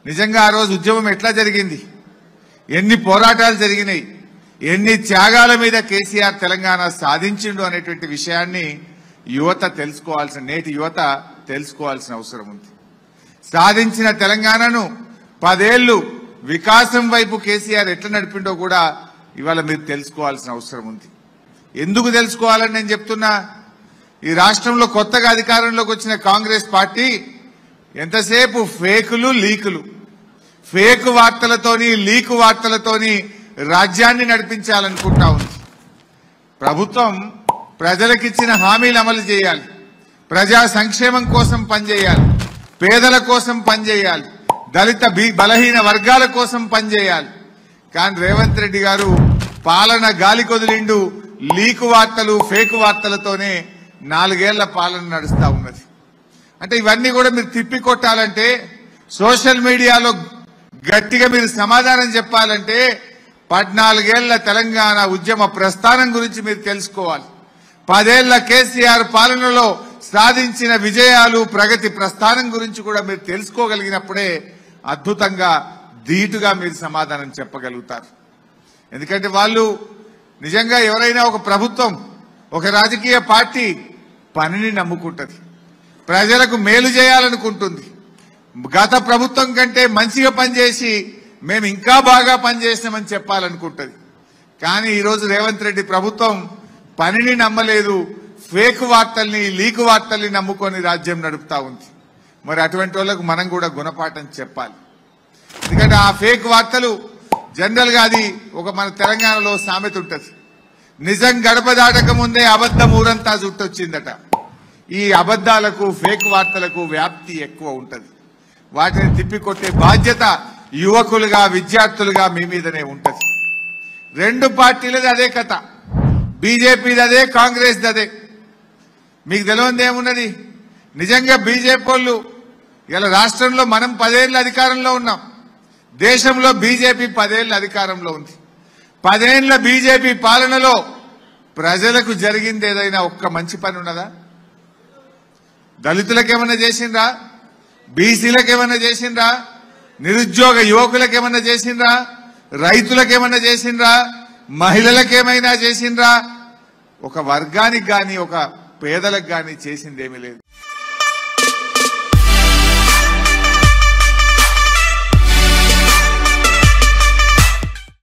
నిజంగా ఆ రోజు ఉద్యమం ఎట్లా జరిగింది ఎన్ని పోరాటాలు జరిగినాయి ఎన్ని త్యాగాల మీద కేసీఆర్ తెలంగాణ సాధించిండు అనేటువంటి విషయాన్ని యువత తెలుసుకోవాల్సిన నేటి యువత తెలుసుకోవాల్సిన అవసరం ఉంది సాధించిన తెలంగాణను పదేళ్లు వికాసం వైపు కేసీఆర్ ఎట్లా నడిపిండో కూడా ఇవాళ మీరు తెలుసుకోవాల్సిన అవసరం ఉంది ఎందుకు తెలుసుకోవాలని నేను చెప్తున్నా ఈ రాష్ట్రంలో కొత్తగా అధికారంలోకి వచ్చిన కాంగ్రెస్ పార్టీ ఎంతసేపు ఫేకులు లీకులు ఫేక్ వార్తలతోని లీకు వార్తలతోని రాజ్యాన్ని నడిపించాలనుకుంటా ఉంది ప్రభుత్వం ప్రజలకిచ్చిన హామీలు అమలు చేయాలి ప్రజా సంక్షేమం కోసం పనిచేయాలి పేదల కోసం పనిచేయాలి దళిత బి- బలహీన వర్గాల కోసం పనిచేయాలి కానీ రేవంత్ రెడ్డి గారు పాలన గాలి కొదిలిండు లీకు వార్తలు ఫేక్ వార్తలతోనే నాలుగేళ్ల పాలన నడుస్తా ఉన్నది అంటే ఇవన్నీ కూడా మీరు తిప్పి కొట్టాలంటే సోషల్ మీడియాలో గట్టిగా మీరు సమాధానం చెప్పాలంటే పద్నాలుగేళ్ల తెలంగాణ ఉద్యమ ప్రస్థానం గురించి మీరు తెలుసుకోవాలి పదేళ్ల కేసీఆర్ పాలనలో సాధించిన విజయాలు ప్రగతి ప్రస్థానం గురించి కూడా మీరు తెలుసుకోగలిగినప్పుడే అద్భుతంగా ధీటుగా మీరు సమాధానం చెప్పగలుగుతారు ఎందుకంటే వాళ్ళు నిజంగా ఎవరైనా ఒక ప్రభుత్వం ఒక రాజకీయ పార్టీ పనిని నమ్ముకుంటది ప్రజలకు మేలు చేయాలనుకుంటుంది గత ప్రభుత్వం కంటే మంచిగా పనిచేసి మేము ఇంకా బాగా పనిచేసామని చెప్పాలనుకుంటది కానీ ఈరోజు రేవంత్ రెడ్డి ప్రభుత్వం పనిని నమ్మలేదు ఫేక్ వార్తల్ని లీకు వార్తల్ని నమ్ముకొని రాజ్యం నడుపుతా ఉంది మరి అటువంటి వాళ్ళకు మనం కూడా గుణపాఠం చెప్పాలి ఎందుకంటే ఆ ఫేక్ వార్తలు జనరల్ గా అది ఒక మన తెలంగాణలో సామెత ఉంటది నిజం గడప దాటక ముందే అబద్ధం ఊరంతా చుట్టొచ్చిందట ఈ అబద్ధాలకు ఫేక్ వార్తలకు వ్యాప్తి ఎక్కువ ఉంటది వాటిని తిప్పికొట్టే బాధ్యత యువకులుగా విద్యార్థులుగా మీ మీదనే ఉంటది రెండు పార్టీలది అదే కథ బీజేపీది అదే కాంగ్రెస్ అదే మీకు తెలియంది ఏమున్నది నిజంగా బీజేపీ వాళ్ళు ఇలా రాష్ట్రంలో మనం పదేళ్ళ అధికారంలో ఉన్నాం దేశంలో బీజేపీ పదేళ్ళ అధికారంలో ఉంది పదేళ్ల బీజేపీ పాలనలో ప్రజలకు జరిగింది ఏదైనా ఒక్క మంచి పని ఉన్నదా దళితులకు ఏమన్నా చేసిండ్రా బీసీలకు ఏమన్నా చేసిండ్రా నిరుద్యోగ యువకులకు ఏమన్నా చేసిండ్రా రైతులకు ఏమన్నా చేసిండ్రా మహిళలకు ఏమైనా చేసిండ్రా ఒక వర్గానికి గాని ఒక పేదలకు గాని చేసిందేమీ లేదు